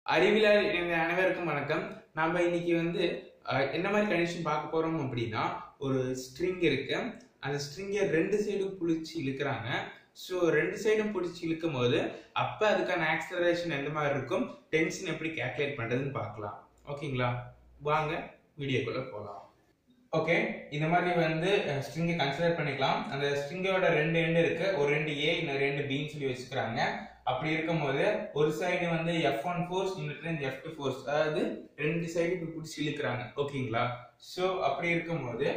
அறிவியலால் இணைந்த அனைவருக்கும் வணக்கம் நம்ம இன்னைக்கு வந்து அஹ், என்ன மாதிரி கண்டிஷன் பார்க்க போறோம் அப்படின்னா ஒரு ஸ்ட்ரிங் இருக்கு அந்த ஸ்ட்ரிங்கை ரெண்டு சைடும் பிடிச்சி இழுக்கிறாங்க ஸோ ரெண்டு சைடும் பிடிச்சி இழுக்கும் போது அப்போ அதுக்கான ஆக்சலரேஷன் எந்த மாதிரி இருக்கும் டென்ஷன் எப்படி கேல்குலேட் பண்றதுன்னு பார்க்கலாம் ஓகேங்களா வாங்க வீடியோக்குள்ள போகலாம் ஓகே இந்த மாதிரி வந்து ஸ்ட்ரிங்கை கன்சிடர் பண்ணிக்கலாம் அந்த ஸ்ட்ரிங்கோட ரெண்டு எண்டு இருக்கு ஒரு ரெண்டு ஏ இன்னும் ரெண்டு பின்னு சொல்லி வச்சுக்கிறாங்க அப்படி இருக்கும்போது ஒரு சைடு வந்து எஃப் ஒன் ஃபோர்ஸ் இன்னொரு எஃப் டூ ஃபோர்ஸ் அதாவது ரெண்டு சைடு இப்படி பிடிச்சி இழுக்கிறாங்க ஓகேங்களா ஸோ அப்படி இருக்கும்போது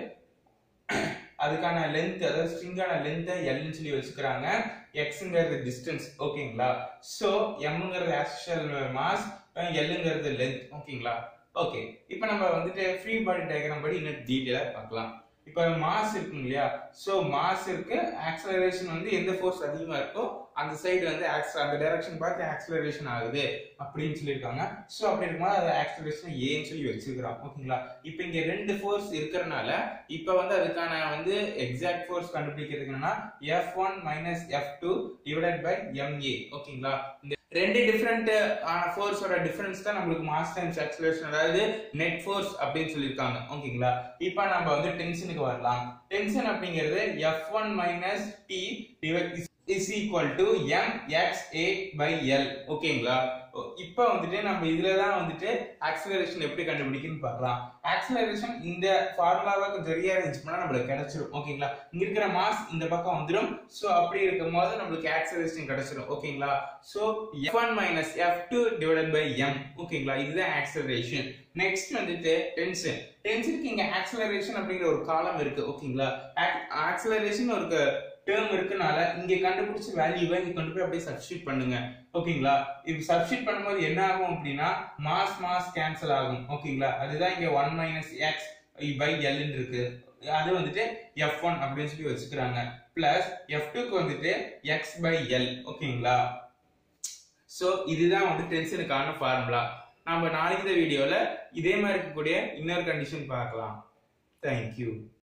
அதுக்கான லென்த் அதாவது ஸ்ட்ரிங்கான லென்த்தை எல்னு சொல்லி வச்சுக்கிறாங்க எக்ஸுங்கிறது டிஸ்டன்ஸ் ஓகேங்களா ஸோ எம்ங்கிறது ஆக்சுவல் மாஸ் எல்லுங்கிறது லென்த் ஓகேங்களா ஓகே இப்போ நம்ம வந்துட்டு ஃப்ரீ பாடி டயக்ராம் படி இன்னும் டீட்டெயிலாக பார்க்கலாம் இப்போ மாஸ் இருக்குங்க இல்லையா ஸோ மாஸ் இருக்கு ஆக்சலரேஷன் வந்து எந்த ஃபோர்ஸ் அதிகமா இருக்கோ அந்த சைடு வந்து ஆக்ஸ் அந்த டைரக்ஷன் பார்த்து ஆக்சலரேஷன் ஆகுது அப்படின்னு சொல்லியிருக்காங்க ஸோ அப்படி இருக்கும்போது அது ஆக்சலரேஷன் ஏன்னு சொல்லி வச்சுக்கிறோம் ஓகேங்களா இப்போ இங்க ரெண்டு ஃபோர்ஸ் இருக்கிறனால இப்போ வந்து அதுக்கான வந்து எக்ஸாக்ட் ஃபோர்ஸ் கண்டுபிடிக்கிறதுக்கு என்னன்னா F one minus F two divided by M A ஓகேங்களா இந்த ரெண்டு டிஃப்ரெண்ட் ஆன ஃபோர்ஸோட டிஃபரன்ஸ் தான் நம்மளுக்கு மாஸ் டைம்ஸ் ஆக்சலரேஷன் அதாவது நெட் ஃபோர்ஸ் அப்படின்னு சொல்லியிருக்காங்க ஓகேங்களா இப்போ நம்ம வந்து டென்ஷனுக்கு வரலாம் டென்ஷன் அப்படிங்கிறது F one minus T is equal to M X A by L ஓகேங்களா இப்போ வந்துட்டு நம்ம இதுல தான் வந்துட்டு ஆக்சலரேஷன் எப்படி கண்டுபிடிக்குன்னு பார்க்கலாம் ஆக்சலரேஷன் இந்த ஃபார்முலாவை கொஞ்சம் சரியா இருந்துச்சு பண்ணா நம்மளுக்கு கிடைச்சிரும் ஓகேங்களா இங்க இருக்கிற மாஸ் இந்த பக்கம் வந்துடும் சோ அப்படி இருக்கும் போது நம்மளுக்கு ஆக்சலரேஷன் கிடைச்சிரும் ஓகேங்களா so F one minus F two divided by M ஓகேங்களா இதுதான் ஆக்சலரேஷன் நெக்ஸ்ட் வந்துட்டு டென்ஷன் டென்ஷனுக்கு இங்க ஆக்சலரேஷன் அப்படிங்கிற ஒரு காலம் இருக்கு ஓகேங்களா ஆக்சலரேஷன் ஒரு டேர்ம் இருக்கனால இங்க கண்டுபிடிச்ச வேல்யூவை இங்க கொண்டு போய் அப்படியே சப்ஸ்டியூட் பண்ணுங்க ஓகேங்களா இது சப்ஸ்டியூட் பண்ணும்போது என்ன ஆகும் அப்படின்னா மாஸ் மாஸ் கேன்சல் ஆகும் ஓகேங்களா அதுதான் இங்க one minus X by L இருக்கு அது வந்துட்டு எஃப் ஒன் அப்படின்னு சொல்லி வச்சுக்கிறாங்க பிளஸ் எஃப் டூக்கு வந்துட்டு எக்ஸ் பை எல் ஓகேங்களா ஸோ இதுதான் வந்து டென்ஷனுக்கான ஃபார்முலா நம்ம நாளைக்கு வீடியோல இதே மாதிரி இருக்கக்கூடிய இன்னொரு கண்டிஷன் பார்க்கலாம் தேங்க்யூ